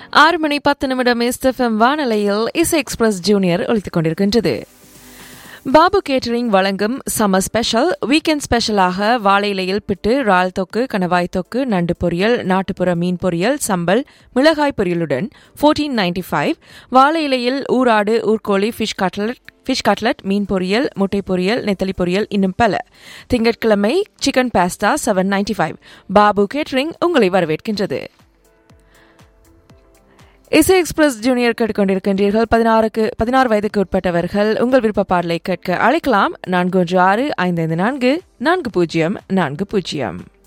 ஆறு மணி பத்து நிமிடம் எஸ்எஃப்எம் வானொலியில் இசை எக்ஸ்பிரஸ் ஜூனியர் ஒழித்துக் கொண்டிருக்கின்றது பாபு கேட்டரிங் வழங்கும் சம்மர் ஸ்பெஷல் வீக்கெண்ட் ஸ்பெஷலாக வாழை இலையில் பிட்டு இறால் தொக்கு கணவாய் தொக்கு நண்டு பொரியல் நாட்டுப்புற மீன் பொரியல் சம்பல் மிளகாய் பொரியலுடன் ஃபோர்டீன் நைன்டி ஃபைவ் வாழை இலையில் ஊராடு ஊர்கோழி ஃபிஷ் கட்லட் ஃபிஷ் கட்லட் மீன் பொரியல் முட்டை பொரியல் நெத்தலி பொரியல் இன்னும் பல திங்கட்கிழமை chicken pasta seven ninety five Babu catering உங்களை வரவேற்கின்றது இசை எக்ஸ்பிரஸ் ஜூனியர் கேட்டுக்கொண்டிருக்கின்றீர்கள் பதினாறுக்கு பதினாறு வயதுக்கு உட்பட்டவர்கள் உங்கள் விருப்ப பாடலை கேட்க அழைக்கலாம் நான்கு ஒன்று ஆறு ஐந்து ஐந்து நான்கு நான்கு பூஜ்ஜியம் நான்கு பூஜ்ஜியம்